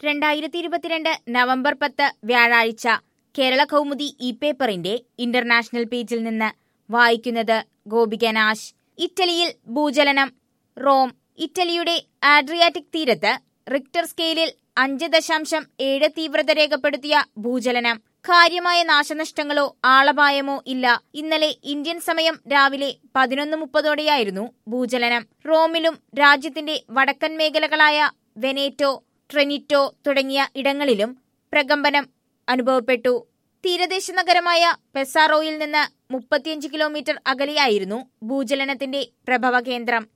രണ്ടായിരത്തി ഇരുപത്തിരണ്ട് നവംബർ പത്ത് വ്യാഴാഴ്ച കേരള കൗമുദി ഇ പേപ്പറിന്റെ ഇന്റർനാഷണൽ പേജിൽ നിന്ന് വായിക്കുന്നത് ഗോപിക നാശ് ഇറ്റലിയിൽ ഭൂചലനം റോം ഇറ്റലിയുടെ ആഡ്രിയാറ്റിക് തീരത്ത് റിക്ടർ സ്കെയിലിൽ അഞ്ച് ദശാംശം ഏഴ് തീവ്രത രേഖപ്പെടുത്തിയ ഭൂചലനം കാര്യമായ നാശനഷ്ടങ്ങളോ ആളപായമോ ഇല്ല ഇന്നലെ ഇന്ത്യൻ സമയം രാവിലെ പതിനൊന്ന് മുപ്പതോടെയായിരുന്നു ഭൂചലനം റോമിലും രാജ്യത്തിന്റെ വടക്കൻ മേഖലകളായ വെനേറ്റോ ട്രെനിറ്റോ തുടങ്ങിയ ഇടങ്ങളിലും പ്രകമ്പനം അനുഭവപ്പെട്ടു തീരദേശ നഗരമായ പെസാറോയിൽ നിന്ന് മുപ്പത്തിയഞ്ച് കിലോമീറ്റർ അകലെയായിരുന്നു ഭൂചലനത്തിന്റെ പ്രഭവ കേന്ദ്രം